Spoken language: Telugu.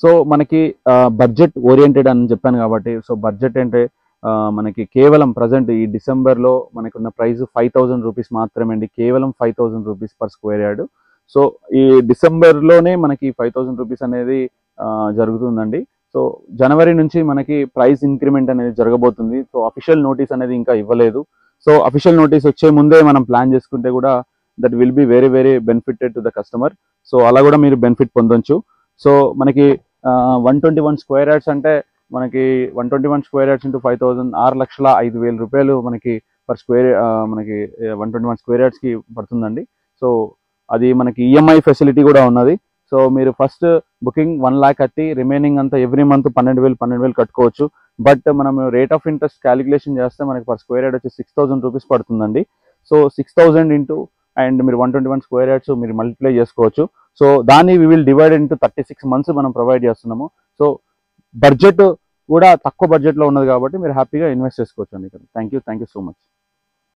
సో మనకి బడ్జెట్ ఓరియంటెడ్ అని చెప్పాను కాబట్టి సో బడ్జెట్ అంటే ఆ, మనకి కేవలం ప్రజెంట్ ఈ డిసెంబర్లో మనకు ఉన్న ప్రైస్ ఫైవ్ థౌజండ్ రూపీస్ మాత్రమే అండి కేవలం five thousand rupees per square yard so ఈ డిసెంబర్లోనే మనకి ఫైవ్ థౌజండ్ రూపీస్ అనేది ఆ, జరుగుతుందండి సో జనవరి నుంచి మనకి ప్రైస్ ఇంక్రిమెంట్ అనేది జరగబోతుంది సో అఫీషియల్ నోటీస్ అనేది ఇంకా ఇవ్వలేదు సో అఫీషియల్ నోటీస్ వచ్చే ముందే మనం ప్లాన్ చేసుకుంటే కూడా that will be very very benefited to the customer so అలా కూడా మీరు బెనిఫిట్ పొందొచ్చు సో మనకి one twenty one square yards అంటే మనకి one twenty one square yards into five thousand ఆరు లక్షల ఐదు వేల రూపాయలు మనకి పర్ స్క్వేర్ మనకి వన్ ట్వంటీ వన్ స్క్వేర్ యార్డ్స్కి పడుతుందండి సో అది మనకి ఈఎంఐ ఫెసిలిటీ కూడా ఉన్నది సో మీరు ఫస్ట్ బుకింగ్ వన్ ల్యాక్ కట్టి రిమైనింగ్ అంతా ఎవ్రీ మంత్ పన్నెండు వేలు పన్నెండు వేలు కట్టుకోవచ్చు బట్ మనం రేట్ ఆఫ్ ఇంట్రెస్ట్ క్యాలిక్యులేషన్ చేస్తే మనకి పర్ స్క్వేర్ యార్డ్ వచ్చి సిక్స్ థౌసండ్ రూపీస్ పడుతుందండి so six thousand into and మీరు one twenty one square yards మీరు మల్టిప్లై చేసుకోవచ్చు సో దాన్ని we will divide into thirty six months మనం ప్రొవైడ్ చేస్తున్నాము సో బడ్జెట్ కూడా తక్కువ బడ్జెట్లో ఉన్నది కాబట్టి మీరు హ్యాపీగా ఇన్వెస్ట్ చేసుకోవచ్చు అండి thank you thank you so much